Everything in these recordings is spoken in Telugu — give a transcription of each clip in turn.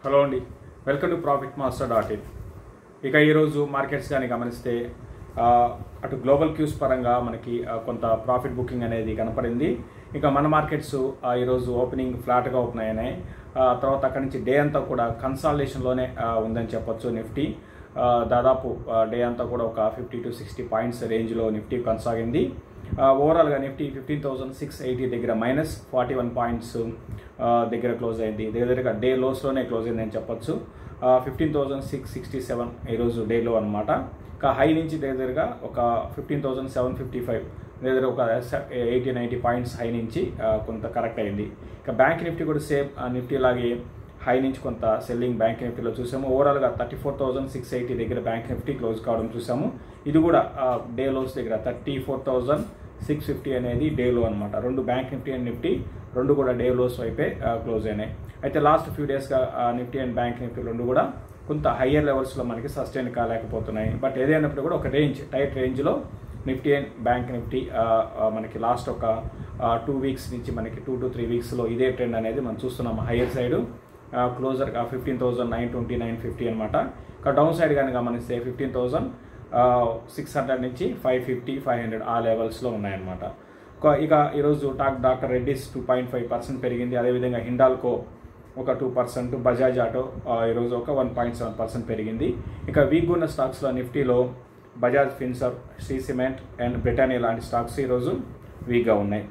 హలో అండి welcome to profit master dot in ఇక ఈరోజు మార్కెట్స్ కానీ గమనిస్తే ఆ, అటు గ్లోబల్ క్యూస్ పరంగా మనకి ఆ, కొంత ప్రాఫిట్ బుకింగ్ అనేది కనపడింది ఇక మన మార్కెట్స్ ఆ, ఈరోజు ఓపెనింగ్ ఫ్లాట్గా ఓపెన్ అయినాయి ఆ, తర్వాత అక్కడి నుంచి డే అంతా కూడా కన్సాలిడేషన్లోనే ఆ, ఉందని చెప్పొచ్చు నిఫ్టీ ఆ, దాదాపు డే అంతా కూడా ఒక ఫిఫ్టీ టు సిక్స్టీ పాయింట్స్ రేంజ్లో నిఫ్టీ కొనసాగింది ఆ, ఓవరాల్గా Nifty fifteen thousand six eighty దగ్గర మైనస్ ఫార్టీ వన్ పాయింట్స్ ఆ, దగ్గర క్లోజ్ అయింది దగ్గర దగ్గరగా డే లోస్లోనే క్లోజ్ అయింది అని చెప్పొచ్చు fifteen thousand six sixty seven ఈరోజు డేలో అనమాట ఇక హై నుంచి దగ్గర దగ్గరగా ఒక fifteen thousand seven fifty five దగ్గర ఒక ఎయిటీ నైంటీ పాయింట్స్ హై నుంచి ఆ, కొంత కరెక్ట్ అయింది ఇక బ్యాంక్ నిఫ్టీ కూడా సేమ్ నిఫ్టీ లాగే హై నుంచి కొంత సెల్లింగ్ బ్యాంక్ నిఫ్టీలో చూసాము ఓవరాల్గా thirty four thousand six eighty దగ్గర బ్యాంక్ నిఫ్టీ క్లోజ్ కావడం చూసాము ఇది కూడా డే లోస్ దగ్గర thirty four thousand six fifty అనేది డేలో అనమాట రెండు బ్యాంక్ నిఫ్టీ అండ్ నిఫ్టీ రెండు కూడా డే లోస్ వైపే క్లోజ్ అయినాయి అయితే లాస్ట్ ఫ్యూ డేస్గా నిఫ్టీ అండ్ బ్యాంక్ నిఫ్టీ రెండు కూడా కొంత హయ్యర్ లెవెల్స్లో మనకి సస్టైన్ కాలేకపోతున్నాయి బట్ ఏదైనప్పుడు కూడా ఒక రేంజ్ టైట్ రేంజ్లో నిఫ్టీ అండ్ బ్యాంక్ నిఫ్టీ ఆ, ఆ, మనకి లాస్ట్ ఒక టూ వీక్స్ నుంచి మనకి టూ టు త్రీ వీక్స్లో ఇదే ట్రెండ్ అనేది మనం చూస్తున్నాం higher side closer fifteen thousand nine twenty nine fifty అనమాట ఇక డౌన్ సైడ్ కానీ గమనిస్తే ఫిఫ్టీన్ థౌసండ్ సిక్స్ హండ్రెడ్ నుంచి ఫైవ్ ఫిఫ్టీ ఫైవ్ హండ్రెడ్ ఆ లెవెల్స్లో ఉన్నాయన్నమాట ఒక- ఇక ఈరోజు top doctor Reddy's two point five percent పెరిగింది అదేవిధంగా హిండాల్కో ఒక టూ పర్సెంట్ బజాజ్ ఆటో ఆ, ఈరోజు ఒక వన్ పాయింట్ సెవెన్ పర్సెంట్ పెరిగింది ఇక వీక్ ఉన్న స్టాక్స్లో నిఫ్టీలో Bajaj Finserv Shree cement and Britannia లాంటి స్టాక్స్ ఈరోజు వీక్గా ఉన్నాయి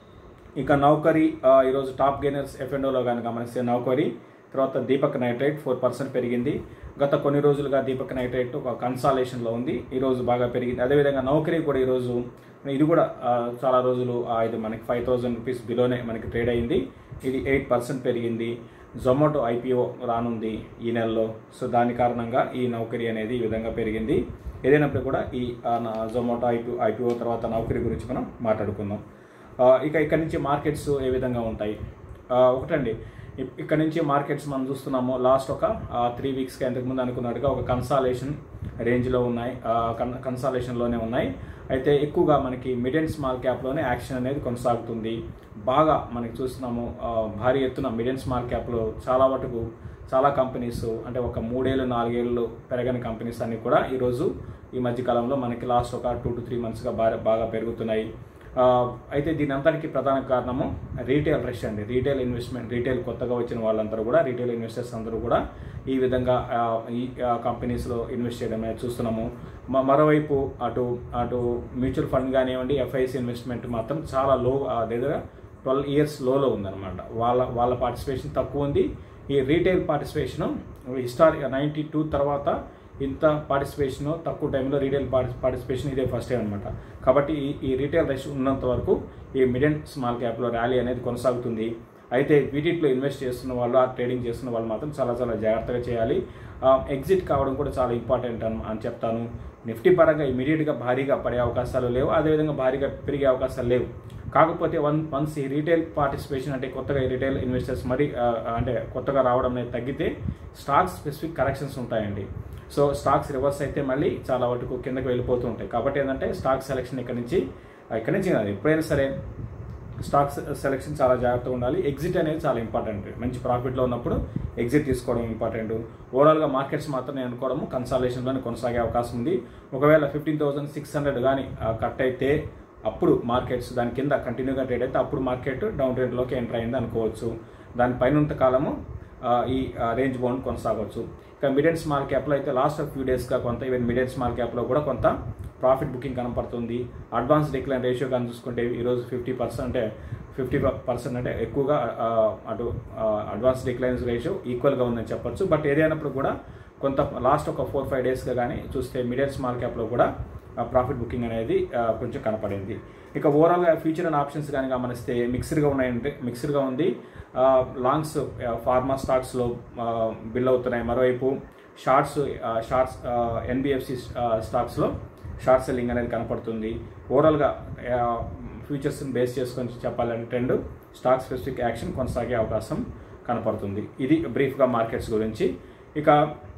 ఇక నౌకరీ ఆ, ఈరోజు టాప్ గెయినర్స్ ఎఫ్ఎండోలో కానీ గమనిస్తే నౌకరీ తర్వాత దీపక్ నైట్రేట్ ఫోర్ పర్సెంట్ పెరిగింది గత కొన్ని రోజులుగా దీపక్ నైట్రేట్ ఒక కన్సాలేషన్లో ఉంది ఈరోజు బాగా పెరిగింది అదేవిధంగా నౌకరీ కూడా ఈరోజు ఇది కూడా ఆ, చాలా రోజులు ఆ, ఇది మనకి ఫైవ్ థౌజండ్ రూపీస్ బిలోనే మనకి ట్రేడ్ అయింది ఇది ఎయిట్ పర్సెంట్ పెరిగింది జొమాటో ఐపీఓ రానుంది ఈ నెలలో సో దాని కారణంగా ఈ నౌకరీ అనేది ఈ విధంగా పెరిగింది ఏదైనప్పుడు కూడా ఈ ఆ, నా జొమాటో ఐపీ ఐపీఓ తర్వాత నౌకరీ గురించి మనం మాట్లాడుకుందాం ఆ, ఇక ఇక్కడ నుంచి మార్కెట్స్ ఏ విధంగా ఉంటాయి ఆ, ఒకటండి ఇప్- ఇక్కడ నుంచి మార్కెట్స్ మనం చూస్తున్నాము లాస్ట్ ఒక త్రీ వీక్స్కి ఇంతకుముందు అనుకున్నట్టుగా ఒక కన్సాలేషన్ రేంజ్లో ఉన్నాయి కన్ కన్సాలేషన్లోనే ఉన్నాయి అయితే ఎక్కువగా మనకి మిడ్ అండ్ స్మాల్ క్యాప్లోనే యాక్షన్ అనేది కొనసాగుతుంది బాగా మనకి చూస్తున్నాము ఆ, భారీ ఎత్తున మిడ్ అండ్ స్మాల్ క్యాప్లో చాలా మటుకు చాలా కంపెనీస్ అంటే ఒక మూడేళ్ళు నాలుగేళ్ళు పెరగని కంపెనీస్ అన్ని కూడా ఈరోజు ఈ మధ్య కాలంలో మనకి లాస్ట్ ఒక టూ టు త్రీ మంత్స్గా బాగా బాగా పెరుగుతున్నాయి ఆ, అయితే దీని అంతటికి ప్రధాన కారణము రీటైల్ రష్ అండి రీటైల్ ఇన్వెస్ట్మెంట్ రీటైల్ కొత్తగా వచ్చిన వాళ్ళందరూ కూడా రీటైల్ ఇన్వెస్టర్స్ అందరూ కూడా ఈ విధంగా ఆ, ఈ కంపెనీస్లో ఇన్వెస్ట్ చేయడం అనేది చూస్తున్నాము మ- మరోవైపు అటు అటు మ్యూచువల్ ఫండ్ కానివ్వండి ఎఫ్ఐసి ఇన్వెస్ట్మెంట్ మాత్రం చాలా లో దగ్గర ట్వెల్వ్ ఇయర్స్ లోలో ఉందన్నమాట వాళ్ళ వాళ్ళ పార్టిసిపేషన్ తక్కువ ఉంది ఈ retail participation historic ninety two తర్వాత ఇంత పార్టిసిపేషన్ తక్కువ టైంలో రీటైల్ పార్టిసిపేషన్ ఇదే ఫస్ట్ టైం అనమాట కాబట్టి ఈ ఈ రీటైల్ రష్ ఉన్నంత వరకు ఈ మిడ్ అండ్ స్మాల్ క్యాప్లో ర్యాలీ అనేది కొనసాగుతుంది అయితే వీటిలో ఇన్వెస్ట్ చేస్తున్న వాళ్ళు ఆ ట్రేడింగ్ చేస్తున్న వాళ్ళు మాత్రం చాలా చాలా జాగ్రత్తగా చేయాలి ఎగ్జిట్ కావడం కూడా చాలా ఇంపార్టెంట్ అని అని చెప్తాను నిఫ్టీ పరంగా ఇమీడియట్గా భారీగా పడే అవకాశాలు లేవు అదేవిధంగా భారీగా పెరిగే అవకాశాలు లేవు కాకపోతే వన్ వన్స్ ఈ రీటైల్ పార్టిసిపేషన్ అంటే కొత్తగా ఈ రీటైల్ ఇన్వెస్టర్స్ మరి ఆ, అంటే కొత్తగా రావడం అనేది తగ్గితే స్టాక్స్ స్పెసిఫిక్ కరెక్షన్స్ ఉంటాయండి సో స్టాక్స్ రివర్స్ అయితే మళ్ళీ చాలా వరకు కిందకి వెళ్ళిపోతూ ఉంటాయి కాబట్టి ఏంటంటే స్టాక్ సెలెక్షన్ ఇక్కడ నుంచి ఆ, ఇక్కడ నుంచి కాదు ఎప్పుడైనా సరే స్టాక్స్ సెలెక్షన్ చాలా జాగ్రత్తగా ఉండాలి ఎగ్జిట్ అనేది చాలా ఇంపార్టెంట్ మంచి ప్రాఫిట్లో ఉన్నప్పుడు ఎగ్జిట్ తీసుకోవడం ఇంపార్టెంట్ ఓవరాల్గా మార్కెట్స్ మాత్రం నేను అనుకోవడము కన్సాలేషన్లోనే కొనసాగే అవకాశం ఉంది ఒకవేళ ఫిఫ్టీన్ థౌసండ్ సిక్స్ హండ్రెడ్ కానీ కట్ అయితే అప్పుడు మార్కెట్స్ దాని కింద కంటిన్యూగా ట్రేడ్ అయితే అప్పుడు మార్కెట్ డౌన్ ట్రేడ్లోకి ఎంటర్ అయింది అనుకోవచ్చు దాని పైనంత కాలము ఆ, ఈ రేంజ్ బౌండ్ కొనసాగవచ్చు ఇక మిడ్ అండ్ స్మాల్ క్యాప్లో అయితే లాస్ట్ ఫ్యూ డేస్గా కొంత ఈవెన్ మిడ్ అండ్ స్మాల్ క్యాప్లో కూడా కొంత ప్రాఫిట్ బుకింగ్ కనపడుతుంది అడ్వాన్స్ డిక్లైన్ రేషియో కానీ చూసుకుంటే ఈరోజు ఫిఫ్టీ పర్సెంట్ అంటే ఫిఫ్టీ పర్సెంట్ అంటే ఎక్కువగా ఆ, అటు అడ్వాన్స్ డిక్లైన్స్ రేషియో ఈక్వల్గా ఉందని చెప్పొచ్చు బట్ ఏదైనప్పుడు కూడా కొంత లాస్ట్ ఒక ఫోర్ ఫైవ్ డేస్గా కానీ చూస్తే మిడ్ అండ్ స్మాల్ క్యాప్లో కూడా ప్రాఫిట్ బుకింగ్ అనేది ఆ, కొంచెం కనపడింది ఇక ఓవరాల్గా ఫ్యూచర్ అండ్ ఆప్షన్స్ కానీ గమనిస్తే మిక్స్డ్గా ఉన్నాయంటే మిక్స్డ్గా ఉంది ఆ, లాంగ్స్ ఆ, ఫార్మా స్టాక్స్లో ఆ, బిల్ అవుతున్నాయి మరోవైపు షార్ట్స్ ఆ, షార్ట్స్ ఆ, ఎన్బిఎఫ్సి ఆ, స్టాక్స్లో షార్ట్ సెల్లింగ్ అనేది కనపడుతుంది ఓవరాల్గా ఆ, ఫ్యూచర్స్ని బేస్ చేసుకొని చెప్పాలంటే ట్రెండ్ స్టాక్ స్పెసిఫిక్ యాక్షన్ కొనసాగే అవకాశం కనపడుతుంది ఇది బ్రీఫ్గా మార్కెట్స్ గురించి ఇక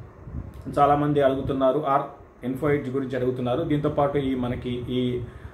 చాలామంది అడుగుతున్నారు ఆర్ ఇన్ఫోయిడ్జ్ గురించి అడుగుతున్నారు దీంతో పాటు ఈ మనకి ఈ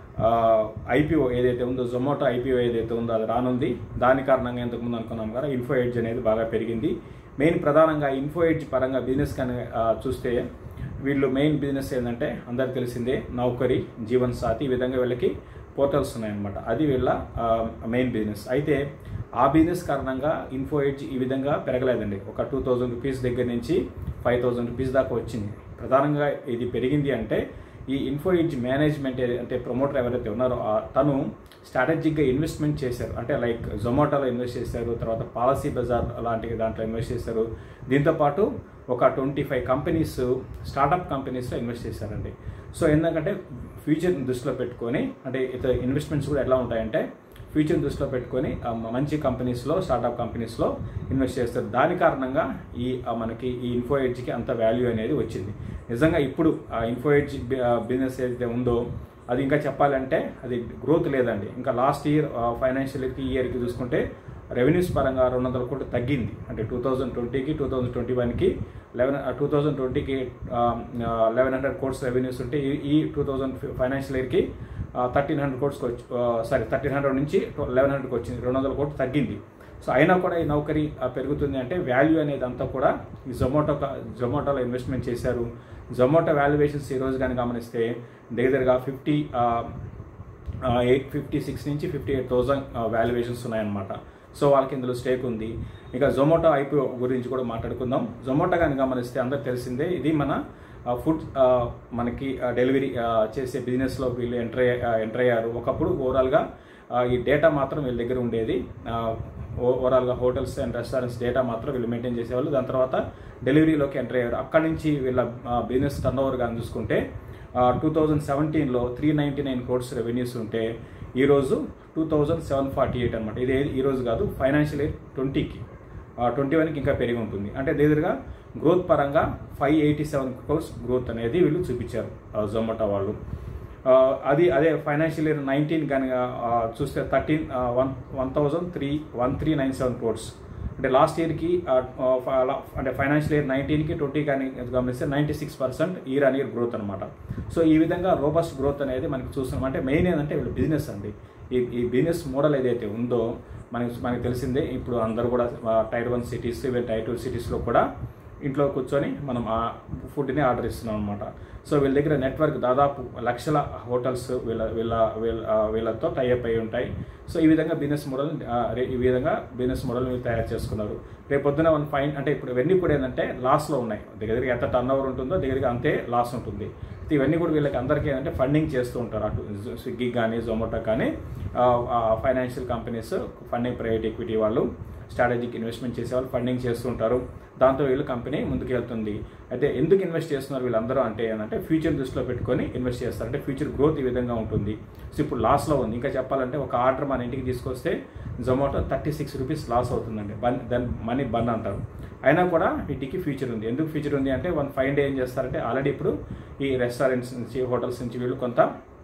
ఐపీఓ ఏదైతే ఉందో జొమాటో ఐపీఓ ఏదైతే ఉందో అది రానుంది దాని కారణంగా ఇంతకుముందు అనుకున్నాం కదా ఇన్ఫో ఎడ్జ్ అనేది బాగా పెరిగింది మెయిన్ ప్రధానంగా ఇన్ఫో ఎడ్జ్ పరంగా బిజినెస్ కానీ ఆ, చూస్తే వీళ్ళు మెయిన్ బిజినెస్ ఏంటంటే అందరికి తెలిసిందే నౌకరీ జీవన్ సాథి ఈ విధంగా వీళ్ళకి పోర్టల్స్ ఉన్నాయన్నమాట అది వీళ్ళ మెయిన్ బిజినెస్ అయితే ఆ బిజినెస్ కారణంగా ఇన్ఫో ఎడ్జ్ ఈ విధంగా పెరగలేదండి ఒక టూ థౌజండ్ రూపీస్ దగ్గర నుంచి ఫైవ్ థౌజండ్ రూపీస్ దాకా వచ్చింది ప్రధానంగా ఇది పెరిగింది అంటే ఈ ఇన్ఫో ఎడ్జ్ మేనేజ్మెంట్ ఏ- అంటే ప్రమోటర్ ఎవరైతే ఉన్నారో ఆ- తను స్ట్రాటజిక్గా ఇన్వెస్ట్మెంట్ చేశారు అంటే లైక్ జొమాటోలో ఇన్వెస్ట్ చేశారు తర్వాత పాలసీ బజార్ లాంటి దాంట్లో ఇన్వెస్ట్ చేశారు దీంతోపాటు ఒక ట్వంటీ ఫైవ్ కంపెనీస్ స్టార్టప్ కంపెనీస్లో ఇన్వెస్ట్ చేశారండి సో ఎందుకంటే ఫ్యూచర్ దృష్టిలో పెట్టుకొని అంటే ఇతర ఇన్వెస్ట్మెంట్స్ కూడా ఎలా ఉంటాయంటే ఫ్యూచర్ దృష్టిలో పెట్టుకొని ఆ, మంచి కంపెనీస్లో స్టార్టప్ కంపెనీస్లో ఇన్వెస్ట్ చేస్తారు దాని కారణంగా ఈ ఆ, మనకి ఈ ఇన్ఫో ఎడ్జ్కి అంత వాల్యూ అనేది వచ్చింది నిజంగా ఇప్పుడు ఆ ఇన్ఫో ఎడ్జ్ బిజినెస్ ఏదైతే ఉందో అది ఇంకా చెప్పాలంటే అది గ్రోత్ లేదండి ఇంకా లాస్ట్ ఇయర్ ఫైనాన్షియల్ ఈ ఇయర్కి చూసుకుంటే రెవెన్యూస్ పరంగా రెండు వందల కోట్లు తగ్గింది అంటే టూ థౌజండ్ ట్వంటీకి టూ థౌజండ్ ట్వంటీ వన్కి లెవెన్ టూ థౌజండ్ ట్వంటీకి లెవెన్ హండ్రెడ్ కోర్స్ రెవెన్యూస్ ఉంటే ఈ- ఈ టూ థౌజండ్ ఫైనాన్షియల్ ఇయర్కి థర్టీన్ హండ్రెడ్ కోర్స్కి వచ్చి సారీ థర్టీన్ హండ్రెడ్ నుంచి లెవెన్ హండ్రెడ్కి వచ్చింది రెండు వందల కోట్లు తగ్గింది సో అయినా కూడా ఈ నౌకరీ ఆ, పెరుగుతుంది అంటే వాల్యూ అనేది అంతా కూడా ఈ జొమాటో జొమాటోలో ఇన్వెస్ట్మెంట్ చేశారు జొమాటో వాల్యుయేషన్స్ ఈ రోజు కానీ గమనిస్తే దగ్గరగా ఫిఫ్టీ ఎయిట్ ఫిఫ్టీ సిక్స్ నుంచి ఫిఫ్టీ ఎయిట్ థౌజండ్ వాల్యుయేషన్స్ ఉన్నాయన్నమాట సో వాళ్ళకి ఇందులో స్టేక్ ఉంది ఇక జొమాటో ఐపీఓ గురించి కూడా మాట్లాడుకుందాం జొమాటో కానీ గమనిస్తే అందరికి తెలిసిందే ఇది మన ఫుడ్ మనకి డెలివరీ చేసే బిజినెస్లో వీళ్ళు ఎంటర్ ఎంటర్ అయ్యారు ఒకప్పుడు ఓవరాల్గా ఈ డేటా మాత్రం వీళ్ళ దగ్గర ఉండేది ఓవరాల్గా హోటల్స్ అండ్ రెస్టారెంట్స్ డేటా మాత్రం వీళ్ళు మెయింటైన్ చేసేవాళ్ళు దాని తర్వాత డెలివరీలోకి ఎంటర్ అయ్యారు అక్కడి నుంచి వీళ్ళ బిజినెస్ టర్న్ ఓవర్ కానీ చూసుకుంటే టూ థౌజండ్ సెవెంటీన్లో three ninety nine crores revenues ఉంటే ఈరోజు two thousand seven forty eight అనమాట ఇది ఈరోజు కాదు ఫైనాన్షియల్ ఇయర్ ట్వంటీకి ట్వంటీ వన్కి ఇంకా పెరిగి ఉంటుంది అంటే దగ్గరగా గ్రోత్ పరంగా five eighty seven crores growth అనేది వీళ్ళు చూపించారు జొమాటో వాళ్ళు ఆ, అది అదే ఫైనాన్షియల్ ఇయర్ నైన్టీన్ కనుక ఆ, చూస్తే thirteen one one thousand three one three nine seven crores అంటే లాస్ట్ ఇయర్కి అంటే ఫైనాన్షియల్ ఇయర్ నైన్టీన్కి ట్వంటీ కానీ గమనిస్తే ninety six percent year on year growth అనమాట సో ఈ విధంగా రోబస్ట్ గ్రోత్ అనేది మనకి చూస్తున్నాం అంటే మెయిన్ ఏంటంటే వీళ్ళు బిజినెస్ అండి ఈ ఈ బిజినెస్ మోడల్ ఏదైతే ఉందో మనకి మనకి తెలిసిందే ఇప్పుడు అందరూ కూడా tier one cities even tier two సిటీస్లో కూడా ఇంట్లో కూర్చొని మనం ఆ ఫుడ్ని ఆర్డర్ ఇస్తున్నాం అనమాట సో వీళ్ళ దగ్గర నెట్వర్క్ దాదాపు లక్షల హోటల్స్ వీళ్ళ వీళ్ళ వీళ్ళ ఆ, వీళ్ళతో టైఅప్ అయి ఉంటాయి సో ఈ విధంగా బిజినెస్ మోడల్ ఈ విధంగా బిజినెస్ మోడల్ వీళ్ళు తయారు చేసుకున్నారు రేపు పొద్దున వన్ ఫైన్ అంటే ఇప్పుడు ఇవన్నీ కూడా ఏంటంటే లాస్లో ఉన్నాయి దగ్గరికి ఎంత టర్న్ ఓవర్ ఉంటుందో దగ్గరికి అంతే లాస్ ఉంటుంది అయితే ఇవన్నీ కూడా వీళ్ళకి అందరికీ ఏంటంటే ఫండింగ్ చేస్తూ ఉంటారు అటు స్విగ్గీ కానీ జొమాటో కానీ financial companies funding private equity వాళ్ళు స్ట్రాటజిక్ ఇన్వెస్ట్మెంట్ చేసే వాళ్ళు ఫండింగ్ చేస్తుంటారు దాంతో వీళ్ళు కంపెనీ ముందుకు వెళ్తుంది అయితే ఎందుకు ఇన్వెస్ట్ చేస్తున్నారు వీళ్ళందరూ అంటే ఏంటంటే ఫ్యూచర్ దృష్టిలో పెట్టుకొని ఇన్వెస్ట్ చేస్తారు అంటే ఫ్యూచర్ గ్రోత్ ఈ విధంగా ఉంటుంది సో ఇప్పుడు లాస్లో ఉంది ఇంకా చెప్పాలంటే ఒక ఆర్డర్ మన ఇంటికి తీసుకొస్తే Zomato thirty six rupees loss అవుతుందండి బన్ దాని మనీ బన్ అంటారు అయినా కూడా వీటికి ఫ్యూచర్ ఉంది ఎందుకు ఫ్యూచర్ ఉంది అంటే వన్ ఫైవ్ డే ఏం చేస్తారంటే ఆల్రెడీ ఇప్పుడు ఈ రెస్టారెంట్స్ నుంచి హోటల్స్ నుంచి వీళ్ళు కొంత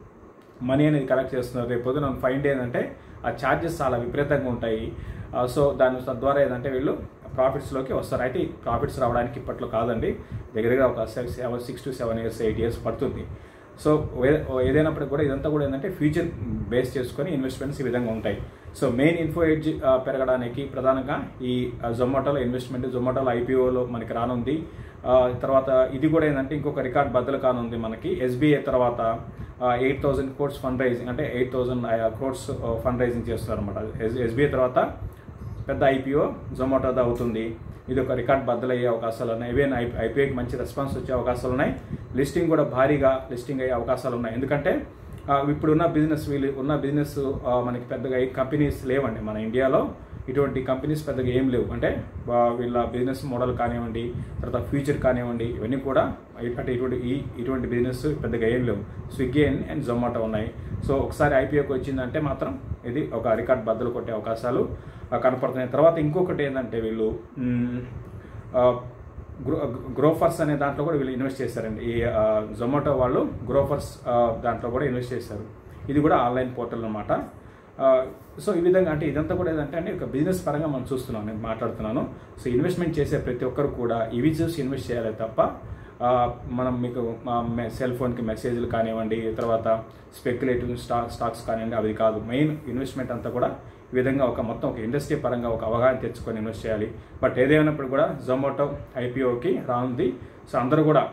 మనీ అనేది కలెక్ట్ చేస్తున్నారు రేపు పొద్దున ఫైవ్ డే ఏంటంటే ఆ ఛార్జెస్ చాలా విపరీతంగా ఉంటాయి ఆ, సో దాని తద్వారా ఏంటంటే వీళ్ళు ప్రాఫిట్స్లోకి వస్తారు అయితే ప్రాఫిట్స్ రావడానికి ఇప్పట్లో కాదండి దగ్గరగా ఒక seven six to seven years eight years పడుతుంది సో ఏ- ఏదైనప్పటికీ కూడా ఇదంతా కూడా ఏంటంటే ఫ్యూచర్ బేస్ చేసుకొని ఇన్వెస్ట్మెంట్స్ ఈ విధంగా ఉంటాయి సో మెయిన్ ఇన్ఫో ఎడ్జ్ ఆ, పెరగడానికి ప్రధానంగా ఈ ఆ, జొమాటోలో ఇన్వెస్ట్మెంట్ జొమాటోలో ఐపీఓలో మనకి రానుంది ఆ, తర్వాత ఇది కూడా ఏంటంటే ఇంకొక రికార్డ్ బద్దలు కానుంది మనకి ఎస్బీఐ తర్వాత eight thousand crores fund raising అంటే eight thousand crores fund raising చేస్తున్నారు అనమాట ఎస్బీఐ తర్వాత పెద్ద ఐపీఓ జొమాటోది అవుతుంది ఇది ఒక రికార్డ్ బద్దలయ్యే అవకాశాలు ఉన్నాయి ఈవెన్ ఐ ఐపీఐకి మంచి రెస్పాన్స్ వచ్చే అవకాశాలు ఉన్నాయి లిస్టింగ్ కూడా భారీగా లిస్టింగ్ అయ్యే అవకాశాలు ఉన్నాయి ఎందుకంటే ఆ, ఇప్పుడున్న బిజినెస్ వీళ్ళు ఉన్న బిజినెస్ ఆ, మనకి పెద్దగా ఏ కంపెనీస్ లేవండి మన ఇండియాలో ఇటువంటి కంపెనీస్ పెద్దగా ఏం లేవు అంటే ఆ, వీళ్ళ బిజినెస్ మోడల్ కానివ్వండి తర్వాత ఫ్యూచర్ కానివ్వండి ఇవన్నీ కూడా అంటే ఇటువంటి ఈ ఇటువంటి బిజినెస్ పెద్దగా ఏం లేవు స్విగ్గీ అండ్ అండ్ జొమాటో ఉన్నాయి సో ఒకసారి ఐపీఓకి వచ్చిందంటే మాత్రం ఇది ఒక రికార్డ్ బద్దలు కొట్టే అవకాశాలు ఆ, కనపడుతున్నాయి తర్వాత ఇంకొకటి ఏంటంటే వీళ్ళు మ్, ఆ, గ్రో గ్రోఫర్స్ అనే దాంట్లో కూడా వీళ్ళు ఇన్వెస్ట్ చేశారండి ఈ ఆ, జొమాటో వాళ్ళు గ్రోఫర్స్ ఆ, దాంట్లో కూడా ఇన్వెస్ట్ చేశారు ఇది కూడా ఆన్లైన్ పోర్టల్ అనమాట సో ఈ విధంగా అంటే ఇదంతా కూడా ఏంటంటే అంటే ఒక బిజినెస్ పరంగా మనం చూస్తున్నాం నేను మాట్లాడుతున్నాను సో ఇన్వెస్ట్మెంట్ చేసే ప్రతి ఒక్కరు కూడా ఇవి చూసి ఇన్వెస్ట్ చేయాలి తప్ప ఆ, మనం మీకు సెల్ ఫోన్కి మెసేజ్లు కానివ్వండి తర్వాత స్పెక్యులేటివ్ స్టాక్ స్టాక్స్ కానివ్వండి అవి కాదు మెయిన్ ఇన్వెస్ట్మెంట్ అంతా కూడా ఈ విధంగా ఒక మొత్తం ఒక ఇండస్ట్రీ పరంగా ఒక అవగాహన తెచ్చుకొని ఇన్వెస్ట్ చేయాలి బట్ ఏదేమైనప్పుడు కూడా జొమాటో ఐపీఓకి రానుంది సో అందరూ కూడా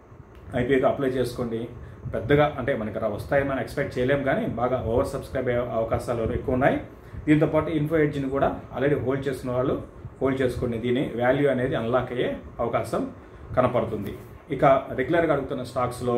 ఐపీఓకి అప్లై చేసుకోండి పెద్దగా అంటే మనకి రా- వస్తాయని మనం ఎక్స్పెక్ట్ చేయలేం కానీ బాగా ఓవర్ సబ్స్క్రైబ్ అయ్యే అవకాశాలు ఎక్కువ ఉన్నాయి దీంతో పాటు ఇన్ఫో ఎడ్జ్ని కూడా ఆల్రెడీ హోల్డ్ చేస్తున్న వాళ్ళు హోల్డ్ చేసుకుని దీని వాల్యూ అనేది అన్లాక్ అయ్యే అవకాశం కనపడుతుంది ఇక రెగ్యులర్గా అడుగుతున్న స్టాక్స్లో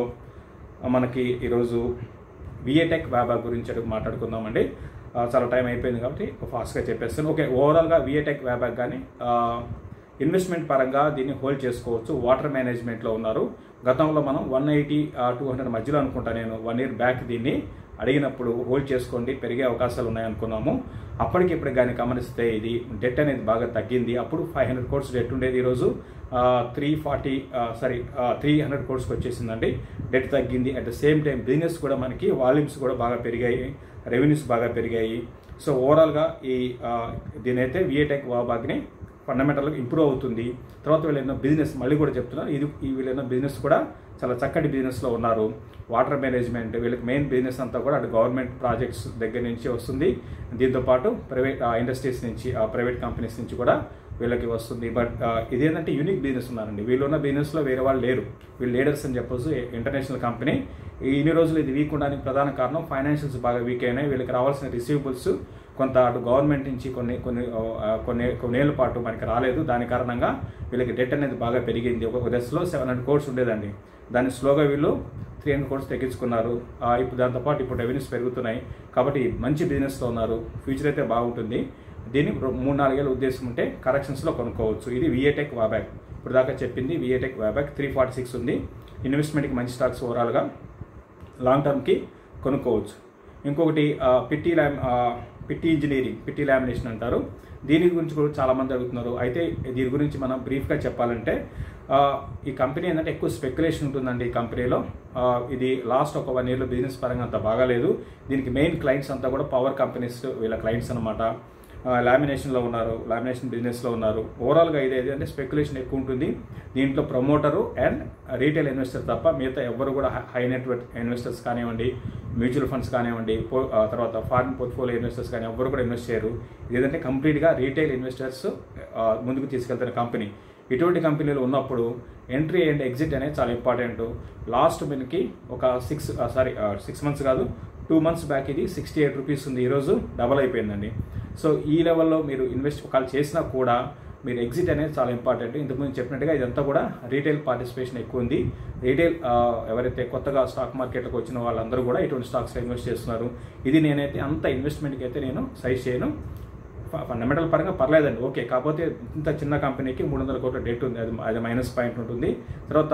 మనకి ఈరోజు విఏటెక్ వ్యాబా గురించి అడుగు మాట్లాడుకుందామండి ఆ, చాలా టైం అయిపోయింది కాబట్టి ఫాస్ట్గా చెప్పేస్తాను ఓకే ఓవరాల్గా విఏటెక్ వ్యాబాక్ కానీ ఇన్వెస్ట్మెంట్ పరంగా దీన్ని హోల్డ్ చేసుకోవచ్చు వాటర్ మేనేజ్మెంట్లో ఉన్నారు గతంలో మనం వన్ ఎయిటీ టూ హండ్రెడ్ మధ్యలో అనుకుంటా నేను వన్ ఇయర్ బ్యాక్ దీన్ని అడిగినప్పుడు హోల్డ్ చేసుకోండి పెరిగే అవకాశాలు ఉన్నాయనుకున్నాము అప్పటికి ఇప్పుడు కానీ గమనిస్తే ఇది డెట్ అనేది బాగా తగ్గింది అప్పుడు ఫైవ్ హండ్రెడ్ కోర్స్ డెట్ ఉండేది ఈరోజు three forty sorry three hundred కోర్స్కి వచ్చేసిందండి డెట్ తగ్గింది at the same time business కూడా మనకి వాల్యూమ్స్ కూడా బాగా పెరిగాయి రెవెన్యూస్ బాగా పెరిగాయి సో ఓవరాల్గా ఈ ఆ, దీనైతే విఏటెక్ వాబాగ్ని ఫండమెంటల్గా ఇంప్రూవ్ అవుతుంది తర్వాత వీళ్ళైన బిజినెస్ మళ్ళీ కూడా చెప్తున్నారు ఇది ఈ వీళ్ళైన బిజినెస్ కూడా చాలా చక్కటి బిజినెస్లో ఉన్నారు వాటర్ మేనేజ్మెంట్ వీళ్ళకి మెయిన్ బిజినెస్ అంతా కూడా అటు గవర్నమెంట్ ప్రాజెక్ట్స్ దగ్గర నుంచి వస్తుంది దీంతో పాటు ప్రైవేట్ ఇండస్ట్రీస్ నుంచి ప్రైవేట్ కంపెనీస్ నుంచి కూడా వీళ్ళకి వస్తుంది బట్ ఇదేంటంటే యూనిక్ బిజినెస్ ఉన్నారండి వీళ్ళున్న బిజినెస్లో వేరే వాళ్ళు లేరు వీళ్ళు లీడర్స్ అని చెప్పొచ్చు ఇంటర్నేషనల్ కంపెనీ ఈ ఇన్ని రోజులు ఇది వీక్ ఉండడానికి ప్రధాన కారణం ఫైనాన్షియల్స్ బాగా వీక్ అయినాయి వీళ్ళకి రావాల్సిన రిసీవబుల్స్ కొంత అటు గవర్నమెంట్ నుంచి కొన్ని కొన్ని ఆ, కొన్ని కొన్నేళ్ల పాటు మనకి రాలేదు దాని కారణంగా వీళ్ళకి డెట్ అనేది బాగా పెరిగింది ఒక దశలో సెవెన్ హండ్రెడ్ కోర్స్ ఉండేదండి దాన్ని స్లోగా వీళ్ళు త్రీ హండ్రెడ్ కోర్స్ తగ్గించుకున్నారు ఆ, ఇప్పుడు దాంతోపాటు ఇప్పుడు రెవెన్యూస్ పెరుగుతున్నాయి కాబట్టి మంచి బిజినెస్లో ఉన్నారు ఫ్యూచర్ అయితే బాగుంటుంది దీన్ని రో- మూడు నాలుగేళ్ళ ఉద్దేశం ఉంటే కరెక్షన్స్లో కొనుక్కోవచ్చు ఇది విఏటెక్ వాబ్యాక్ ఇప్పుడు దాకా చెప్పింది VA Tech Wabag three forty six ఉంది ఇన్వెస్ట్మెంట్కి మంచి స్టాక్స్ ఓవరాల్గా లాంగ్ టర్మ్కి కొనుక్కోవచ్చు ఇంకొకటి ఆ, పిట్టి ల్యామ్ ఆ, పిట్టి ఇంజనీరింగ్ పిట్టి లామినేషన్ అంటారు దీని గురించి కూడా చాలామంది అడుగుతున్నారు అయితే దీని గురించి మనం బ్రీఫ్గా చెప్పాలంటే ఆ, ఈ కంపెనీ ఏంటంటే ఎక్కువ స్పెక్యులేషన్ ఉంటుందండి ఈ కంపెనీలో ఆ, ఇది లాస్ట్ ఒక వన్ ఇయర్లో బిజినెస్ పరంగా అంత బాగాలేదు దీనికి మెయిన్ క్లయింట్స్ అంతా కూడా పవర్ కంపెనీస్ వీళ్ళ క్లయింట్స్ అనమాట లామినేషన్లో ఉన్నారు లామినేషన్ బిజినెస్లో ఉన్నారు ఓవరాల్గా ఇది ఏది అంటే స్పెక్యులేషన్ ఎక్కువ ఉంటుంది దీంట్లో ప్రమోటరు అండ్ రీటైల్ ఇన్వెస్టర్ తప్ప మిగతా ఎవరు కూడా హై నెట్వర్క్ ఇన్వెస్టర్స్ కానివ్వండి మ్యూచువల్ ఫండ్స్ కానివ్వండి పో- ఆ తర్వాత ఫారిన్ పోర్ట్ఫోలియో ఇన్వెస్టర్స్ కానీ ఎవరు కూడా ఇన్వెస్ట్ చేయరు ఇది ఏదంటే కంప్లీట్గా రీటైల్ ఇన్వెస్టర్స్ ఆ, ముందుకు తీసుకెళ్తున్న కంపెనీ ఇటువంటి కంపెనీలు ఉన్నప్పుడు ఎంట్రీ అండ్ ఎగ్జిట్ అనేది చాలా ఇంపార్టెంట్ లాస్ట్ మనకి ఒక సిక్స్ సారీ సిక్స్ మంత్స్ కాదు టూ మంత్స్ బ్యాక్ ఇది సిక్స్టీ ఎయిట్ రూపీస్ ఉంది ఈరోజు డబల్ అయిపోయిందండి సో ఈ లెవెల్లో మీరు ఇన్వెస్ట్ ఒకవేళ చేసినా కూడా మీరు ఎగ్జిట్ అనేది చాలా ఇంపార్టెంట్ ఇంతకుముందు చెప్పినట్టుగా ఇదంతా కూడా రీటైల్ పార్టిసిపేషన్ ఎక్కువ ఉంది రీటైల్ ఆ, ఎవరైతే కొత్తగా స్టాక్ మార్కెట్లోకి వచ్చిన వాళ్ళందరూ కూడా ఇటువంటి స్టాక్స్లో ఇన్వెస్ట్ చేస్తున్నారు ఇది నేనైతే అంత ఇన్వెస్ట్మెంట్కి అయితే నేను సైజ్ చేయను ఫండమెంటల్ పరంగా పర్లేదండి ఓకే కాకపోతే ఇంత చిన్న కంపెనీకి మూడు వందల కోట్ల డెట్ ఉంది అది అది మైనస్ పాయింట్ ఉంటుంది తర్వాత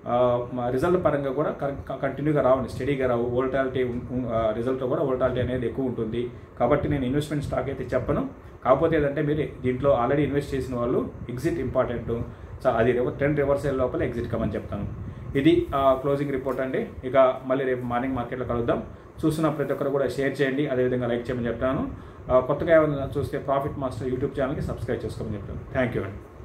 రిజల్ట్ పరంగా కూడా కంటిన్యూగా రావండి స్టడీగా రావు వోల్టాలిటీ రిజల్ట్ కూడా వోల్టాలిటీ అనేది ఎక్కువ ఉంటుంది కాబట్టి నేను ఇన్వెస్ట్మెంట్ స్టాక్ అయితే చెప్పను కాకపోతే ఏదంటే మీరు దీంట్లో ఆల్రెడీ ఇన్వెస్ట్ చేసిన వాళ్ళు ఎగ్జిట్ ఇంపార్టెంట్ సో అది టెన్ రివర్స్ అయ్యే లోపల ఎగ్జిట్ కమని చెప్తాను ఇది క్లోజింగ్ రిపోర్ట్ అండి ఇక మళ్ళీ రేపు మార్నింగ్ మార్కెట్లో కలుద్దాం చూసిన ప్రతి ఒక్కరు కూడా షేర్ చేయండి అదేవిధంగా లైక్ చేయమని చెప్తాను ఆ, కొత్తగా ఏమైనా చూస్తే ప్రాఫిట్ మాస్టర్ యూట్యూబ్ ఛానల్కి సబ్స్క్రైబ్ చేసుకోమని చెప్తాను థ్యాంక్ యూ అండి